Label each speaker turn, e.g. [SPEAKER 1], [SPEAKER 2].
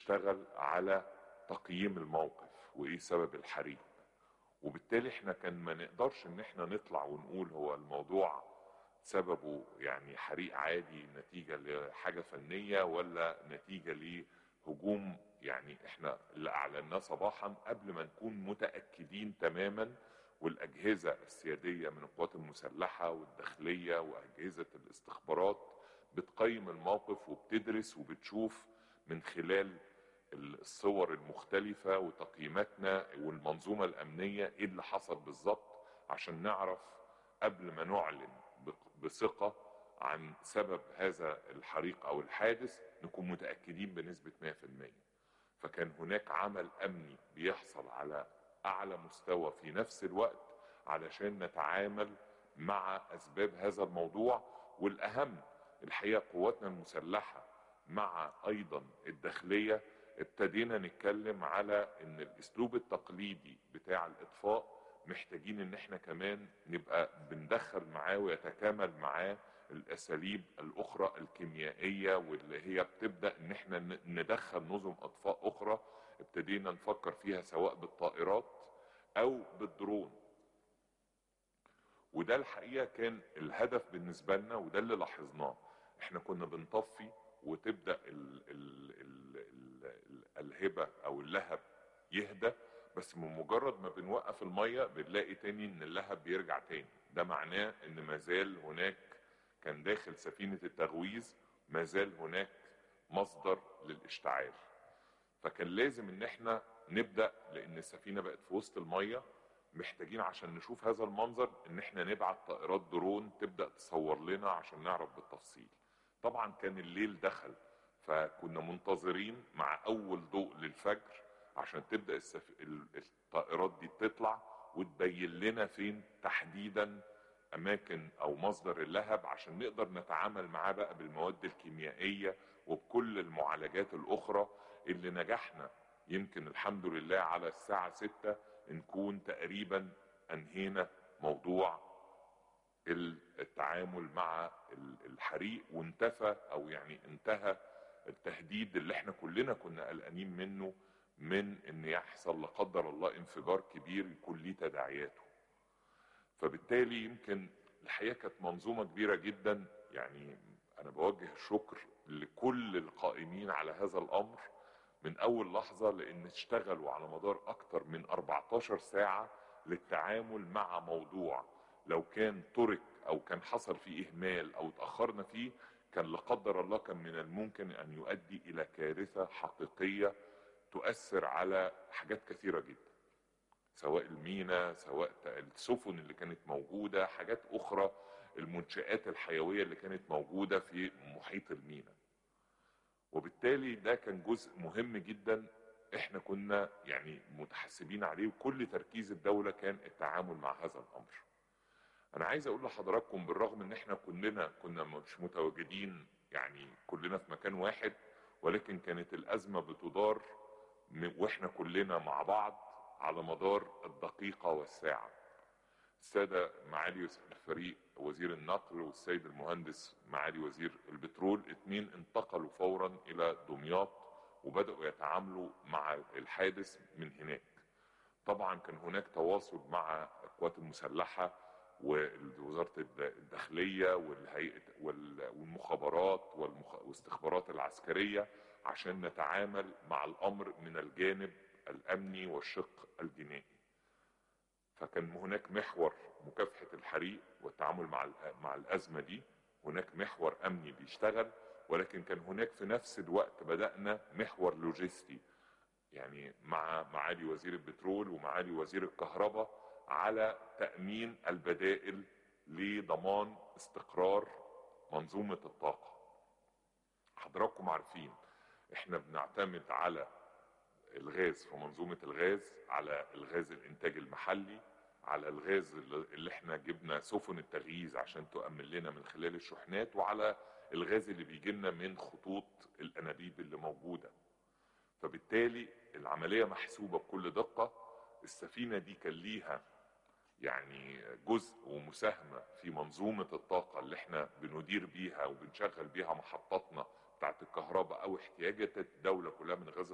[SPEAKER 1] اشتغل على تقييم الموقف وايه سبب الحريق وبالتالي احنا كان ما نقدرش ان احنا نطلع ونقول هو الموضوع سببه يعني حريق عادي نتيجة لحاجة فنية ولا نتيجة لهجوم يعني احنا اللي اعلناه صباحا قبل ما نكون متأكدين تماما والأجهزة السيادية من القوات المسلحة والداخلية وأجهزة الاستخبارات بتقيم الموقف وبتدرس وبتشوف من خلال الصور المختلفة وتقييماتنا والمنظومة الأمنية إيه اللي حصل بالظبط عشان نعرف قبل ما نعلن بثقة عن سبب هذا الحريق أو الحادث نكون متأكدين بنسبة 100% فكان هناك عمل أمني بيحصل على أعلى مستوى في نفس الوقت علشان نتعامل مع أسباب هذا الموضوع والأهم الحقيقة قواتنا المسلحة مع أيضا الداخلية ابتدينا نتكلم على ان الاسلوب التقليدي بتاع الاطفاء محتاجين ان احنا كمان نبقى بندخل معاه ويتكامل معاه الاساليب الاخرى الكيميائيه واللي هي بتبدا ان احنا ندخل نظم اطفاء اخرى ابتدينا نفكر فيها سواء بالطائرات او بالدرون وده الحقيقه كان الهدف بالنسبه لنا وده اللي لاحظناه احنا كنا بنطفي وتبدا ال ال ال ال الهبه او اللهب يهدى بس من مجرد ما بنوقف الميه بنلاقي تاني ان اللهب بيرجع تاني ده معناه ان ما زال هناك كان داخل سفينه التغويز ما زال هناك مصدر للاشتعال فكان لازم ان احنا نبدا لان السفينه بقت في وسط الميه محتاجين عشان نشوف هذا المنظر ان احنا نبعت طائرات درون تبدا تصور لنا عشان نعرف بالتفصيل طبعا كان الليل دخل فكنا منتظرين مع اول ضوء للفجر عشان تبدا السف... الطائرات دي تطلع وتبين لنا فين تحديدا اماكن او مصدر اللهب عشان نقدر نتعامل معاه بقى بالمواد الكيميائيه وبكل المعالجات الاخرى اللي نجحنا يمكن الحمد لله على الساعه 6 نكون تقريبا انهينا موضوع التعامل مع الحريق وانتفى او يعني انتهى التهديد اللي احنا كلنا كنا قلقانين منه من ان يحصل لا قدر الله انفجار كبير يكون ليه تداعياته فبالتالي يمكن الحقيقه كانت منظومه كبيره جدا يعني انا بوجه الشكر لكل القائمين على هذا الامر من اول لحظه لان اشتغلوا على مدار اكتر من 14 ساعه للتعامل مع موضوع لو كان ترك او كان حصل فيه اهمال او اتاخرنا فيه كان لا قدر الله كان من الممكن ان يؤدي الى كارثه حقيقيه تؤثر على حاجات كثيره جدا سواء المينا سواء السفن اللي كانت موجوده حاجات اخرى المنشات الحيويه اللي كانت موجوده في محيط المينا وبالتالي ده كان جزء مهم جدا احنا كنا يعني متحسبين عليه وكل تركيز الدوله كان التعامل مع هذا الامر انا عايز اقول لحضراتكم بالرغم ان احنا كلنا كنا مش متواجدين يعني كلنا في مكان واحد ولكن كانت الازمه بتدار واحنا كلنا مع بعض على مدار الدقيقه والساعه الساده معالي الفريق وزير النقل والسيد المهندس معالي وزير البترول اتنين انتقلوا فورا الى دمياط وبداوا يتعاملوا مع الحادث من هناك طبعا كان هناك تواصل مع القوات المسلحه ووزاره الداخليه والهيئه والمخابرات والاستخبارات العسكريه عشان نتعامل مع الامر من الجانب الامني والشق الجنائي. فكان هناك محور مكافحه الحريق والتعامل مع مع الازمه دي، هناك محور امني بيشتغل ولكن كان هناك في نفس الوقت بدانا محور لوجستي يعني مع معالي وزير البترول ومعالي وزير الكهرباء على تأمين البدائل لضمان استقرار منظومة الطاقة حضراتكم عارفين احنا بنعتمد على الغاز في منظومة الغاز على الغاز الانتاج المحلي على الغاز اللي احنا جبنا سفن التغييز عشان تؤمن لنا من خلال الشحنات وعلى الغاز اللي بيجي لنا من خطوط الانابيب اللي موجوده فبالتالي العمليه محسوبه بكل دقه السفينه دي كان ليها يعني جزء ومساهمه في منظومه الطاقه اللي احنا بندير بيها وبنشغل بيها محطاتنا بتاعت الكهرباء او احتياجات الدوله كلها من غاز